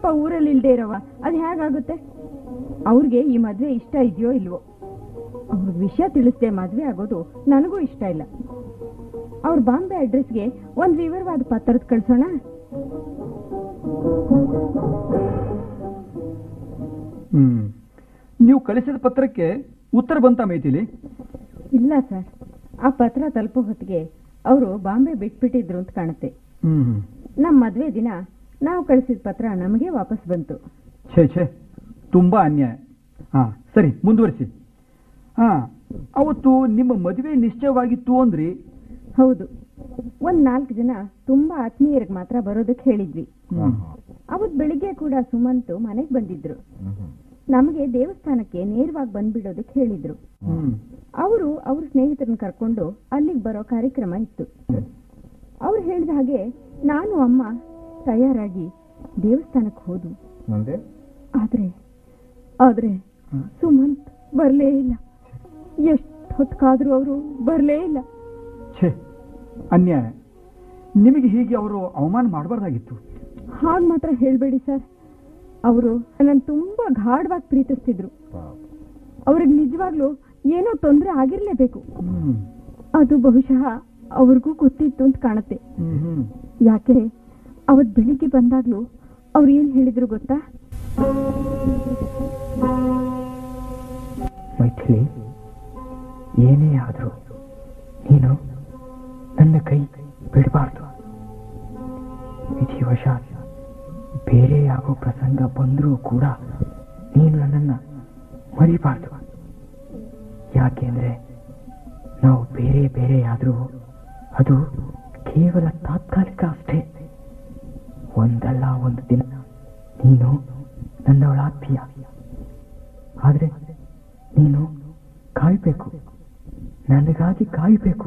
ಅಪ್ಪ ಊರಲ್ಲಿ ಇಲ್ದೇ ಇರೋವ ಅದು ಹೇಗಾಗುತ್ತೆ ಅವ್ರಿಗೆ ಈ ಮದ್ವೆ ಇಷ್ಟ ಇದೆಯೋ ಇಲ್ವೋ ಅವ್ರಿಗೆ ವಿಷಯ ತಿಳಿಸ್ದೆ ಮದ್ವೆ ಆಗೋದು ನನಗೂ ಇಷ್ಟ ಇಲ್ಲ ಅವ್ರ ಬಾಂಬೆ ಅಡ್ರೆಸ್ಗೆ ಒಂದ್ ವಿವರವಾದ ಪತ್ರದ ಕಳ್ಸೋಣ ಹ್ಮ್ ನೀವು ಕಳಿಸಿದ ಪತ್ರಕ್ಕೆ ಉತ್ತರ ಬಂತ ಮೈಥಿಲಿ ಇಲ್ಲ ಸರ್ ಆ ಪತ್ರ ತಲುಪೋ ಹೊತ್ತಿಗೆ ಅವರು ಬಾಂಬೆ ಬಿಟ್ಬಿಟ್ಟಿದ್ರು ಅಂತ ಕಾಣುತ್ತೆ ಹ್ಮ್ ನಮ್ಮ ಮದ್ವೆ ದಿನ ನಾವು ಕಳಿಸಿದ ಪತ್ರ ನಮಗೆ ವಾಪಸ್ ಬಂತು ಛೇ ಛೇ ತುಂಬಾ ಅನ್ಯಾಯ ಹಾ ಸರಿ ಮುಂದುವರಿಸಿ ಹಾ ಅವತ್ತು ನಿಮ್ಮ ಮದುವೆ ನಿಶ್ಚಯವಾಗಿತ್ತು ಅಂದ್ರಿ ಹೌದು ಒಂದ್ ನಾಲ್ಕು ಜನ ತುಂಬಾ ಆತ್ಮೀಯರಿಗೆ ಮಾತ್ರ ಬರೋದಕ್ಕೆ ಹೇಳಿದ್ವಿ ಅವತ್ ಬೆಳಿಗ್ಗೆ ಕೂಡ ಸುಮಂತ್ ಮನೆಗೆ ಬಂದಿದ್ರು ನಮಗೆ ದೇವಸ್ಥಾನಕ್ಕೆ ನೇರವಾಗಿ ಬಂದ್ಬಿಡೋದಕ್ಕೆ ಹೇಳಿದ್ರು ಹ್ಮ್ ಅವರು ಅವ್ರ ಸ್ನೇಹಿತರನ್ನ ಕರ್ಕೊಂಡು ಅಲ್ಲಿಗೆ ಬರೋ ಕಾರ್ಯಕ್ರಮ ಇತ್ತು ಅವ್ರು ಹೇಳಿದ ಹಾಗೆ ನಾನು ಅಮ್ಮ ತಯಾರಾಗಿ ದೇವಸ್ಥಾನಕ್ಕೆ ಹೋದು ಮುಂದೆ ಆದ್ರೆ ಆದ್ರೆ ಸುಮಂತ್ ಬರ್ಲೇ ಇಲ್ಲ ಎಷ್ಟ್ ಹೊತ್ಕಾದ್ರೂ ಅವರು ಬರ್ಲೇ ಇಲ್ಲ ಛೇ ಅನ್ಯಾಯ ನಿಮಗೆ ಹೀಗೆ ಅವರು ಅವಮಾನ ಮಾಡಬಾರ್ದಾಗಿತ್ತು ಹಾಗ್ ಮಾತ್ರ ಹೇಳ್ಬೇಡಿ ಸರ್ ಅವರು ನನ್ನ ತುಂಬಾ ಗಾಢವಾಗಿ ಪ್ರೀತಿಸ್ತಿದ್ರು ಅವ್ರಿಗೆ ನಿಜವಾಗ್ಲೂ ಏನೋ ತೊಂದರೆ ಆಗಿರ್ಲೇಬೇಕು ಹ್ಮ್ ಅದು ಬಹುಶಃ ಅವ್ರಿಗೂ ಗೊತ್ತಿತ್ತು ಅಂತ ಕಾಣುತ್ತೆ ಹ್ಮ್ ಹ್ಮ್ ಯಾಕೆ ಅವತ್ ಬೆಳಿಗ್ಗೆ ಬಂದಾಗ್ಲೂ ಅವ್ರು ಏನ್ ಹೇಳಿದ್ರು ಗೊತ್ತಾ ಮೈಥಿಲಿ ಏನೇ ಆದರೂ ನೀನು ನನ್ನ ಕೈ ಬಿಡಬಾರ್ದು ವಿಧಿವಶಾತ್ ಬೇರೆ ಆಗೋ ಪ್ರಸಂಗ ಬಂದರೂ ಕೂಡ ನೀನು ನನ್ನನ್ನು ಮರಿಬಾರ್ದು ಯಾಕೆಂದ್ರೆ ನಾವು ಬೇರೆ ಬೇರೆ ಆದರೂ ಅದು ಕೇವಲ ತಾತ್ಕಾಲಿಕ ಅಷ್ಟೇ ಒಂದಲ್ಲ ಒಂದು ದಿನ ನೀನು ನನ್ನವಳಾಗ್ತೀಯ ಆದ್ರೆ ನೀನು ಕಾಯ್ಬೇಕು ನನಗಾಗಿ ಕಾಯ್ಬೇಕು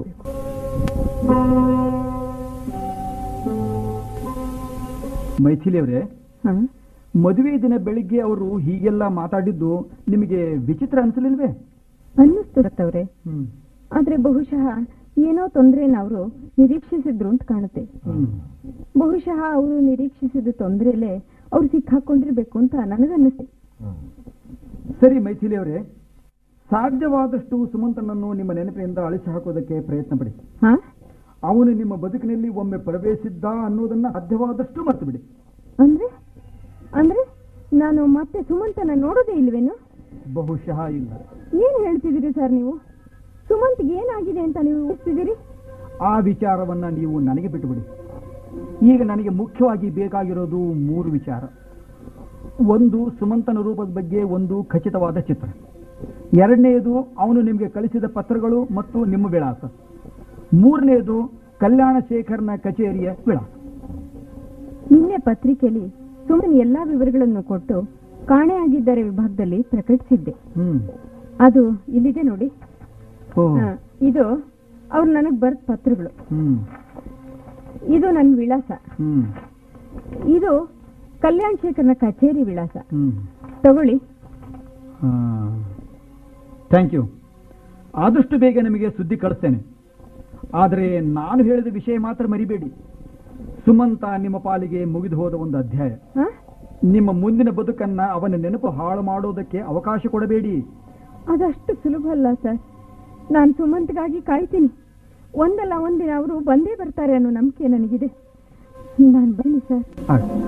ಮೈಥಿಲಿ ಅವರೇ ಹ? ಮದುವೆ ದಿನ ಬೆಳಿಗ್ಗೆ ಅವರು ಹೀಗೆಲ್ಲ ಮಾತಾಡಿದ್ದು ನಿಮಗೆ ವಿಚಿತ್ರ ಅನ್ಸಲಿಲ್ವೇ ಅನ್ನಿಸ್ತಿರತ್ತವ್ರೆ ಹ್ಮ್ ಆದ್ರೆ ಬಹುಶಃ ಏನೋ ತೊಂದ್ರೆನ ಅವರು ನಿರೀಕ್ಷಿಸಿದ್ರು ಅಂತ ಕಾಣುತ್ತೆ ಹ್ಮ್ ಬಹುಶಃ ಅವರು ನಿರೀಕ್ಷಿಸಿದ ತೊಂದ್ರೆಲೆ ಅವ್ರು ಸಿಕ್ಕಾಕೊಂಡಿರ್ಬೇಕು ಅಂತ ನನಗನ್ನಿಸ್ತೆ ಸರಿ ಮೈಥಿಲಿ ಅವರೇ ಸಾಧ್ಯವಾದಷ್ಟು ಸುಮಂತನನ್ನು ನಿಮ್ಮ ನೆನಪಿನಿಂದ ಅಳಿಸಿ ಹಾಕೋದಕ್ಕೆ ಪ್ರಯತ್ನ ಪಡಿ ಹಾ ಅವನು ನಿಮ್ಮ ಬದುಕಿನಲ್ಲಿ ಒಮ್ಮೆ ಪ್ರವೇಶಿಸಿದ್ದ ಅನ್ನೋದನ್ನ ಸಾಧ್ಯವಾದಷ್ಟು ಮರ್ತು ಬಿಡಿ ಅಂದ್ರೆ ಅಂದ್ರೆ ನಾನು ಮತ್ತೆ ಸುಮಂತನ ನೋಡೋದೇ ಇಲ್ವೇನು ಬಹುಶಃ ಇಲ್ಲ ಏನ್ ಹೇಳ್ತಿದ್ದೀರಿ ಸರ್ ನೀವು ಸುಮಂತ್ಗೆ ಏನಾಗಿದೆ ಅಂತ ನೀವು ಊಹಿಸ್ತಿದ್ದೀರಿ ಆ ವಿಚಾರವನ್ನ ನೀವು ನನಗೆ ಬಿಟ್ಟುಬಿಡಿ ಈಗ ನನಗೆ ಮುಖ್ಯವಾಗಿ ಬೇಕಾಗಿರೋದು ಮೂರು ವಿಚಾರ ಒಂದು ಸುಮಂತನ ರೂಪದ ಬಗ್ಗೆ ಒಂದು ಖಚಿತವಾದ ಚಿತ್ರ ಎರಡನೆಯದು ಅವನು ನಿಮಗೆ ಕಳಿಸಿದ ಪತ್ರಗಳು ಮತ್ತು ನಿಮ್ಮ ವಿಳಾಸ ಮೂರನೆಯದು ಕಲ್ಯಾಣ ಶೇಖರ್ನ ಕಚೇರಿಯ ವಿಳಾಸ ನಿನ್ನೆ ಪತ್ರಿಕೆಯಲ್ಲಿ ಸುಮನ್ ಎಲ್ಲಾ ವಿವರಗಳನ್ನು ಕೊಟ್ಟು ಕಾಣೆಯಾಗಿದ್ದಾರೆ ವಿಭಾಗದಲ್ಲಿ ಪ್ರಕಟಿಸಿದ್ದೆ ಹ್ಮ್ ಅದು ಇಲ್ಲಿದೆ ನೋಡಿ ಓ ಹಾ, ಇದು ಅವ್ರು ನನಗ್ ಬರ್ದ ಪತ್ರಗಳು ಹ್ಮ್ ಇದು ನನ್ನ ವಿಳಾಸ ಹ್ಮ್ ಇದು ಕಲ್ಯಾಣ್ ಶೇಖರ್ನ ಕಚೇರಿ ವಿಳಾಸ ಹ್ಮ್ ತಗೊಳ್ಳಿ ಥ್ಯಾಂಕ್ ಯು ಆದಷ್ಟು ಬೇಗ ನಿಮಗೆ ಸುದ್ದಿ ಕಳಿಸ್ತೇನೆ ಆದರೆ ನಾನು ಹೇಳಿದ ವಿಷಯ ಮಾತ್ರ ಮರಿಬೇಡಿ ಸುಮಂತ ನಿಮ್ಮ ಪಾಲಿಗೆ ಮುಗಿದು ಹೋದ ಒಂದು ಅಧ್ಯಾಯ ಹಾ? ನಿಮ್ಮ ಮುಂದಿನ ಬದುಕನ್ನ ಅವನ ನೆನಪು ಹಾಳು ಮಾಡೋದಕ್ಕೆ ಅವಕಾಶ ಕೊಡಬೇಡಿ ಅದಷ್ಟು ಸುಲಭ ಅಲ್ಲ ಸರ್ ನಾನು ಸುಮಂತ್ಗಾಗಿ ಕಾಯ್ತೀನಿ ಒಂದಲ್ಲ ಒಂದಿನ ಅವರು ಬಂದೇ ಬರ್ತಾರೆ ಅನ್ನೋ ನಂಬಿಕೆ ನನಗಿದೆ ನಾನು ಬನ್ನಿ ಸರ್ ಆಯ್ತು.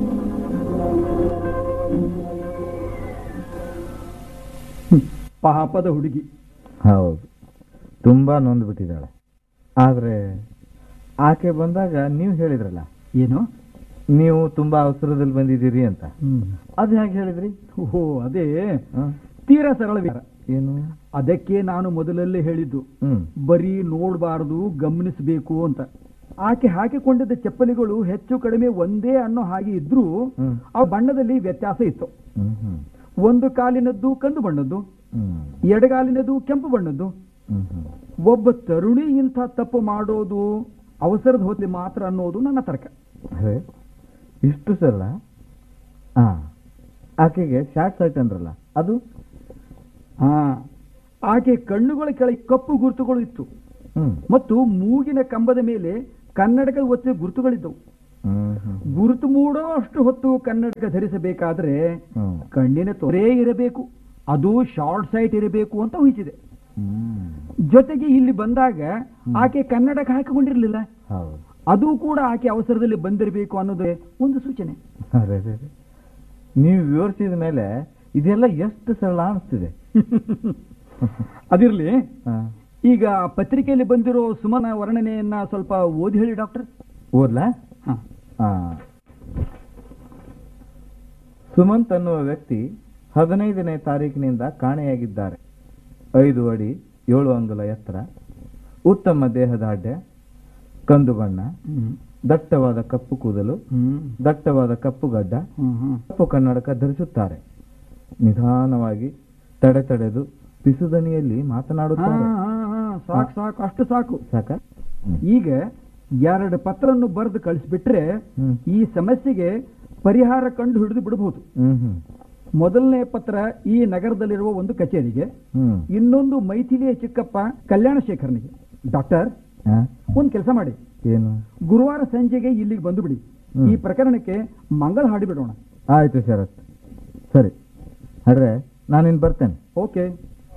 ಹ್ಮ್. ಪಾಪದ ಹುಡುಗಿ ಹೌದು ತುಂಬ ನೊಂದ್ಬಿಟ್ಟಿದ್ದಾಳೆ ಆದರೆ ಆಕೆ ಬಂದಾಗ ನೀವು ಹೇಳಿದ್ರಲ್ಲ ಏನು ನೀವು ತುಂಬಾ ಅವಸರದಲ್ಲಿ ಬಂದಿದ್ದೀರಿ ಅಂತ ಹ್ಮ್. ಅದು ಹೇಗೆ ಹೇಳಿದ್ರಿ ಓಹೋ ಅದೇ ಹ? ತೀರಾ ಸರಳ ವಿಚಾರ ಏನು ಅದಕ್ಕೆ ನಾನು ಮೊದಲಲ್ಲೇ ಹೇಳಿದ್ದು ಹ್ಮ್ ಬರೀ ನೋಡಬಾರದು ಗಮನಿಸಬೇಕು ಅಂತ ಆಕೆ ಹಾಕಿಕೊಂಡಿದ್ದ ಚಪ್ಪಲಿಗಳು ಹೆಚ್ಚು ಕಡಿಮೆ ಒಂದೇ ಅನ್ನೋ ಹಾಗೆ ಇದ್ರೂ ಹ್ಮ್. ಆ ಬಣ್ಣದಲ್ಲಿ ವ್ಯತ್ಯಾಸ ಇತ್ತು ಹ್ಮ್ ಹ್ಮ್ ಒಂದು ಕಾಲಿನದ್ದು ಕಂದು ಬಣ್ಣದ್ದು ಹ್ಮ್ ಎಡಗಾಲಿನದ್ದು ಕೆಂಪು ಬಣ್ಣದ್ದು ಹ್ಮ್ ಹ್ಮ್ ಒಬ್ಬ ತರುಣಿ ಇಂಥ ತಪ್ಪು ಮಾಡೋದು ಅವಸರದ ಹೊತ್ತಲ್ಲಿ ಮಾತ್ರ ಅನ್ನೋದು ನನ್ನ ತರ್ಕ ಅದೇ ಇಷ್ಟು ಸರಳ ಹಾ ಆಕೆಗೆ ಶಾರ್ಟ್ ಸರ್ಟ್ ಅಂದ್ರಲ್ಲ ಅದು ಹಾ ಆಕೆ ಕಣ್ಣುಗಳ ಕೆಳಗೆ ಕಪ್ಪು ಗುರುತುಗಳು ಇತ್ತು ಹ್ಮ್ ಮತ್ತು ಮೂಗಿನ ಕಂಬದ ಮೇಲೆ ಕನ್ನಡಕ ಒತ್ತಿದ ಗುರುತುಗಳಿದ್ದವು ಹ್ಮ್ ಹ್ಮ್ ಗುರುತು ಮೂಡೋ ಅಷ್ಟು ಹೊತ್ತು ಕನ್ನಡಕ ಧರಿಸಬೇಕಾದ್ರೆ ಹ್ಮ್. ಕಣ್ಣಿನ ತೊರೆ ಇರಬೇಕು ಅದು ಶಾರ್ಟ್ ಸೈಟ್ ಇರಬೇಕು ಅಂತ ಊಹಿಸಿದೆ ಹ್ಮ್ ಜೊತೆಗೆ ಇಲ್ಲಿ ಬಂದಾಗ ಆಕೆ ಕನ್ನಡಕ ಹಾಕಿಕೊಂಡಿರ್ಲಿಲ್ಲ ಹೌದು ಅದು ಕೂಡ ಆಕೆ ಅವಸರದಲ್ಲಿ ಬಂದಿರಬೇಕು ಅನ್ನೋದೇ ಒಂದು ಸೂಚನೆ ಅರೆ ಅರೆ ಅರೆ. ನೀವು ವಿವರಿಸಿದ ಮೇಲೆ ಇದೆಲ್ಲ ಎಷ್ಟು ಸರಳ ಅನಿಸ್ತಿದೆ ಅದಿರ್ಲಿ ಹಾ. ಈಗ ಪತ್ರಿಕೆಯಲ್ಲಿ ಬಂದಿರೋ ಸುಮನ ವರ್ಣನೆಯನ್ನ ಸ್ವಲ್ಪ ಓದಿ ಹೇಳಿ ಡಾಕ್ಟರ್ ಓದ್ಲಾ ಹಾ ಆ. ಸುಮಂತ್ ಅನ್ನುವ ವ್ಯಕ್ತಿ ಹದಿನೈದನೇ ತಾರೀಕಿನಿಂದ ಕಾಣೆಯಾಗಿದ್ದಾರೆ ಐದು ಅಡಿ ಏಳು ಅಂಗುಲ ಎತ್ತರ ಉತ್ತಮ ದೇಹದಾಢ್ಯ ಕಂದು ಬಣ್ಣ ಹ್ಮ್ ದಟ್ಟವಾದ ಕಪ್ಪು ಕೂದಲು ಹ್ಮ್ ದಟ್ಟವಾದ ಕಪ್ಪು ಗಡ್ಡ ಹ್ಮ್ ಹ್ಮ್ ಕಪ್ಪು ಕನ್ನಡಕ ಧರಿಸುತ್ತಾರೆ ನಿಧಾನವಾಗಿ ತಡೆ ತಡೆದು ಪಿಸುದನಿಯಲ್ಲಿ ಹಾ, ಮಾತನಾಡುತ್ತಾರೆ ಹಾ, ಹಾ, ಸಾಕು ಸಾಕು ಅಷ್ಟು ಸಾಕು ಸಾಕ ಈಗ ಎರಡು ಪತ್ರವನ್ನು ಬರೆದು ಕಳಿಸ್ಬಿಟ್ರೆ ಹ್ಮ್. ಈ ಸಮಸ್ಯೆಗೆ ಪರಿಹಾರ ಕಂಡು ಹಿಡಿದು ಬಿಡಬಹುದು ಹ್ಮ್ ಹ್ಮ್ ಮೊದಲನೇ ಪತ್ರ ಈ ನಗರದಲ್ಲಿರುವ ಒಂದು ಕಚೇರಿಗೆ ಹ್ಮ್ ಇನ್ನೊಂದು ಮೈಥಿಲಿಯ ಚಿಕ್ಕಪ್ಪ ಕಲ್ಯಾಣ ಶೇಖರ್ನಿಗೆ ಡಾಕ್ಟರ್ ಹಾ? ಒಂದು ಕೆಲಸ ಮಾಡಿ ಏನು ಗುರುವಾರ ಸಂಜೆಗೆ ಇಲ್ಲಿಗೆ ಬಂದು ಬಿಡಿ ಹ್ಮ್. ಈ ಪ್ರಕರಣಕ್ಕೆ ಮಂಗಳ ಹಾಡಿಬಿಡೋಣ ಆಯ್ತು ಶರತ್ ಸರಿ ಹಾಡ್ರೆ ನಾನಿನ್ ಬರ್ತೇನೆ ಓಕೆ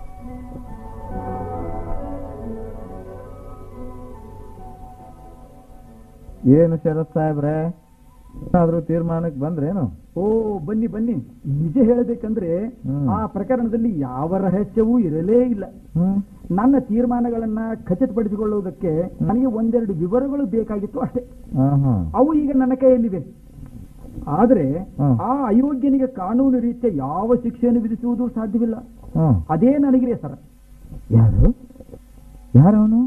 ಏನು ಶರತ್ ಸಾಹೇಬ್ರೆ ಏನಾದ್ರೂ ತೀರ್ಮಾನಕ್ಕೆ ಬಂದ್ರೇನು ಓ ಬನ್ನಿ ಬನ್ನಿ ನಿಜ ಹೇಳಬೇಕಂದ್ರೆ ಹ್ಮ್. ಆ ಪ್ರಕರಣದಲ್ಲಿ ಯಾವ ರಹಸ್ಯವೂ ಇರಲೇ ಇಲ್ಲ ಹ್ಮ್ ನನ್ನ ತೀರ್ಮಾನಗಳನ್ನ ಖಚಿತಪಡಿಸಿಕೊಳ್ಳುವುದಕ್ಕೆ ನನಗೆ ಒಂದೆರಡು ವಿವರಗಳು ಬೇಕಾಗಿತ್ತು ಅಷ್ಟೇ ಹಾ ಹಾ ಅವು ಈಗ ನನ್ನ ಕೈಯಲ್ಲಿವೆ ಆದರೆ ಹ್ಮ್. ಆ ಅಯೋಗ್ಯನಿಗೆ ಕಾನೂನು ರೀತಿಯ ಯಾವ ಶಿಕ್ಷೆಯನ್ನು ವಿಧಿಸುವುದು ಸಾಧ್ಯವಿಲ್ಲ ಹ್ಮ್ ಅದೇ ನನಗಿದೆ ಸರ್ ಯಾರು ಯಾರವನು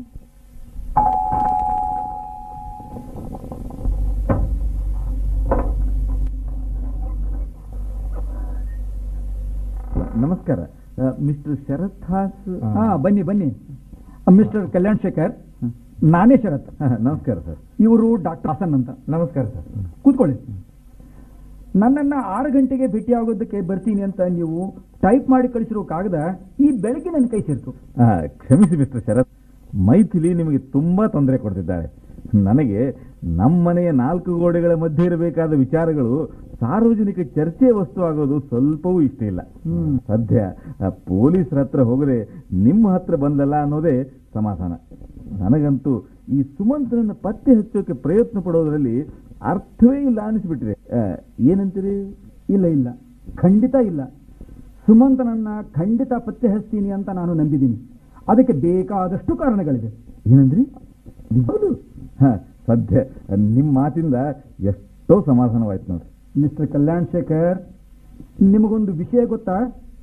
ನಮಸ್ಕಾರ ಮಿಸ್ಟರ್ ಶರತ್ ಹಾಸ್ ಹಾ ಬನ್ನಿ ಬನ್ನಿ ಮಿಸ್ಟರ್ ಕಲ್ಯಾಣ್ ಶೇಖರ್ ನಾನೇ ಶರತ್ ನಮಸ್ಕಾರ ಸರ್ ಇವರು ಡಾಕ್ಟರ್ ಹಾಸನ್ ಅಂತ ನಮಸ್ಕಾರ ಸರ್ ಕೂತ್ಕೊಳ್ಳಿ ನನ್ನನ್ನ ಆರು ಗಂಟೆಗೆ ಭೇಟಿಯಾಗೋದಕ್ಕೆ ಬರ್ತೀನಿ ಅಂತ ನೀವು ಟೈಪ್ ಮಾಡಿ ಕಳಿಸಿರೋ ಕಾಗದ ಈ ಬೆಳಗ್ಗೆ ನನ್ನ ಕೈ ಸೇರ್ತು ಆ, ಕ್ಷಮಿಸಿ ಮಿಸ್ಟರ್ ಶರತ್ ಮೈಥಿಲಿ ನಿಮಗೆ ತುಂಬಾ ತೊಂದರೆ ಕೊಡ್ತಿದ್ದಾಳೆ ನನಗೆ ನಮ್ಮನೆಯ ನಾಲ್ಕು ಗೋಡೆಗಳ ಮಧ್ಯೆ ಇರಬೇಕಾದ ವಿಚಾರಗಳು ಸಾರ್ವಜನಿಕ ಚರ್ಚೆಯ ವಸ್ತು ಆಗೋದು ಸ್ವಲ್ಪವೂ ಇಷ್ಟ ಇಲ್ಲ ಹ್ಮ್. ಸದ್ಯ ಆ, ಪೊಲೀಸರ ಹತ್ರ ಹೋಗದೆ ನಿಮ್ಮ ಹತ್ರ ಬಂದಲ್ಲ ಅನ್ನೋದೇ ಸಮಾಧಾನ ನನಗಂತೂ ಈ ಸುಮಂತ್ರನ ಪತ್ತೆ ಹಚ್ಚೋಕೆ ಪ್ರಯತ್ನ ಪಡೋದ್ರಲ್ಲಿ ಅರ್ಥವೇ ಇಲ್ಲ ಅನಿಸ್ಬಿಟ್ಟಿದೆ ಆ, ಏನಂತೀರಿ ಇಲ್ಲ ಇಲ್ಲ ಖಂಡಿತ ಇಲ್ಲ ಸುಮಂತನನ್ನ ಖಂಡಿತ ಪತ್ತೆ ಹಚ್ತೀನಿ ಅಂತ ನಾನು ನಂಬಿದ್ದೀನಿ ಅದಕ್ಕೆ ಬೇಕಾದಷ್ಟು ಕಾರಣಗಳಿವೆ ಏನಂದ್ರಿ ನಿಜವಾಗ್ಲೂ? ಹ, ಸದ್ಯ ನಿಮ್ಮ ಮಾತಿಂದ ಎಷ್ಟೋ ಸಮಾಧಾನವಾಯ್ತು ನೋಡ್ರಿ ಮಿಸ್ಟರ್ ಕಲ್ಯಾಣ್ ಶೇಖರ್ ನಿಮಗೊಂದು ವಿಷಯ ಗೊತ್ತಾ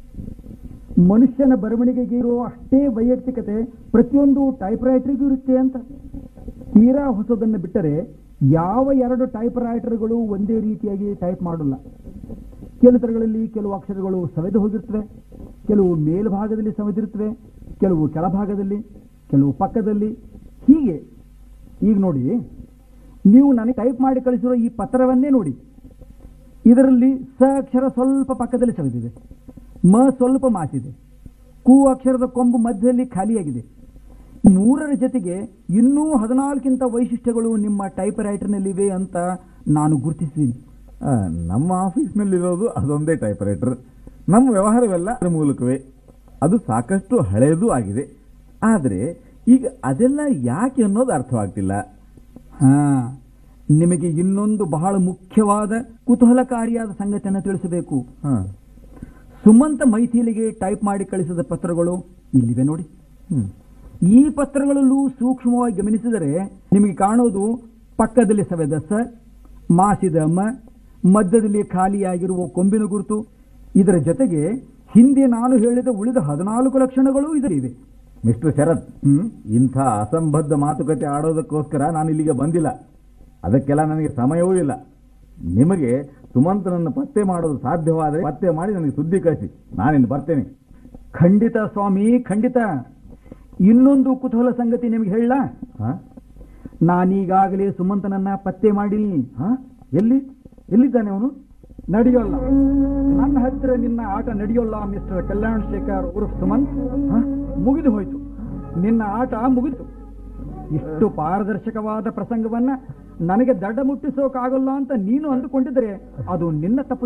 ಮನುಷ್ಯನ ಬರವಣಿಗೆಗೆ ಇರೋ ಅಷ್ಟೇ ವೈಯಕ್ತಿಕತೆ ಪ್ರತಿಯೊಂದು ಟೈಪ್ ರೈಟರ್ಗೂ ಇರುತ್ತೆ ಅಂತ ತೀರಾ ಹೊಸದನ್ನು ಬಿಟ್ಟರೆ ಯಾವ ಎರಡು ಟೈಪ್ ರೈಟರ್ಗಳು ಒಂದೇ ರೀತಿಯಾಗಿ ಟೈಪ್ ಮಾಡಲ್ಲ ಕೆಲಸಗಳಲ್ಲಿ ಕೆಲವು ಅಕ್ಷರಗಳು ಸವೆದು ಹೋಗಿರ್ತವೆ ಕೆಲವು ಮೇಲ್ಭಾಗದಲ್ಲಿ ಸವೆದಿರ್ತವೆ ಕೆಲವು ಕೆಳಭಾಗದಲ್ಲಿ ಕೆಲವು ಪಕ್ಕದಲ್ಲಿ ಹೀಗೆ ಈಗ ನೋಡಿ ನೀವು ನನಗೆ ಟೈಪ್ ಮಾಡಿ ಕಳಿಸಿರೋ ಈ ಪತ್ರವನ್ನೇ ನೋಡಿ ಇದರಲ್ಲಿ ಸ ಅಕ್ಷರ ಸ್ವಲ್ಪ ಪಕ್ಕದಲ್ಲಿ ಸವೆದಿದೆ ಮ ಸ್ವಲ್ಪ ಮಾಸಿದೆ ಕು ಅಕ್ಷರದ ಕೊಂಬು ಮಧ್ಯದಲ್ಲಿ ಖಾಲಿಯಾಗಿದೆ ಮೂರರ ಜೊತೆಗೆ ಇನ್ನೂ ಹದಿನಾಲ್ಕಿಂತ ವೈಶಿಷ್ಟ್ಯಗಳು ನಿಮ್ಮ ಟೈಪ್ ರೈಟರ್ನಲ್ಲಿವೆ ಅಂತ ನಾನು ಗುರುತಿಸಿದ್ದೀನಿ ಆ, ನಮ್ಮ ಆಫೀಸ್ನಲ್ಲಿರೋದು ಅದೊಂದೇ ಟೈಪ್ ರೈಟರ್ ನಮ್ಮ ವ್ಯವಹಾರವೆಲ್ಲ ಅದರ ಮೂಲಕವೇ ಅದು ಸಾಕಷ್ಟು ಹಳೆಯದೂ ಆಗಿದೆ ಆದರೆ ಈಗ ಅದೆಲ್ಲ ಯಾಕೆ ಅನ್ನೋದು ಅರ್ಥವಾಗ್ತಿಲ್ಲ ಹಾ ನಿಮಗೆ ಇನ್ನೊಂದು ಬಹಳ ಮುಖ್ಯವಾದ ಕುತೂಹಲಕಾರಿಯಾದ ಸಂಗತಿಯನ್ನು ತಿಳಿಸಬೇಕು ಹ. ಸುಮಂತ ಮೈಥಿಲಿಗೆ ಟೈಪ್ ಮಾಡಿ ಕಳಿಸಿದ ಪತ್ರಗಳು ಇಲ್ಲಿವೆ ನೋಡಿ ಹ್ಮ್. ಈ ಪತ್ರಗಳಲ್ಲೂ ಸೂಕ್ಷ್ಮವಾಗಿ ಗಮನಿಸಿದರೆ ನಿಮಗೆ ಕಾಣೋದು ಪಕ್ಕದಲ್ಲಿ ಸವೆದ ಸ ಮಾಸಿದ ಮ ಮಧ್ಯದಲ್ಲಿ ಖಾಲಿಯಾಗಿರುವ ಕೊಂಬಿನ ಗುರುತು ಇದರ ಜೊತೆಗೆ ಹಿಂದೆ ನಾನು ಹೇಳಿದ ಉಳಿದ ಹದಿನಾಲ್ಕು ಲಕ್ಷಣಗಳು ಇದರಿವೆ ಮಿಸ್ಟರ್ ಶರತ್ ಹ್ಮ್ ಇಂಥ ಅಸಂಬದ್ಧ ಮಾತುಕತೆ ಆಡೋದಕ್ಕೋಸ್ಕರ ನಾನು ಇಲ್ಲಿಗೆ ಬಂದಿಲ್ಲ ಅದಕ್ಕೆಲ್ಲ ನನಗೆ ಸಮಯವೂ ಇಲ್ಲ ನಿಮಗೆ ಸುಮಂತನನ್ನು ಪತ್ತೆ ಮಾಡೋದು ಸಾಧ್ಯವಾದರೆ ಪತ್ತೆ ಮಾಡಿ ನನಗೆ ಸುದ್ದಿ ಕಳಿಸಿ ನಾನಿನ್ನು ಬರ್ತೇನೆ ಖಂಡಿತ ಸ್ವಾಮಿ ಖಂಡಿತ ಇನ್ನೊಂದು ಕುತೂಹಲ ಸಂಗತಿ ನಿಮಗೆ ಹೇಳ ಹಾ ನಾನೀಗಾಗಲೇ ಸುಮಂತನನ್ನ ಪತ್ತೆ ಮಾಡೀನಿ ಹಾ ಎಲ್ಲಿ ಎಲ್ಲಿದ್ದಾನೆ ಅವನು ನಡೆಯೋಲ್ಲ ನನ್ನ ಹತ್ತಿರ ನಿನ್ನ ಆಟ ನಡೆಯೋಲ್ಲ ಮಿಸ್ಟರ್ ಕಲ್ಯಾಣ್ ಶೇಖರ್ ಉರ್ಫ್ ಸುಮಂತ್ ಹ? ಮುಗಿದು ಹೋಯ್ತು ನಿನ್ನ ಆಟ ಮುಗಿತು ಇಷ್ಟು ಪಾರದರ್ಶಕವಾದ ಪ್ರಸಂಗವನ್ನ ನನಗೆ ದಡ್ಡ ಮುಟ್ಟಿಸೋಕಾಗಲ್ಲ ಅಂತ ನೀನು ಅಂದುಕೊಂಡಿದ್ರೆ ಅದು ನಿನ್ನ ತಪ್ಪು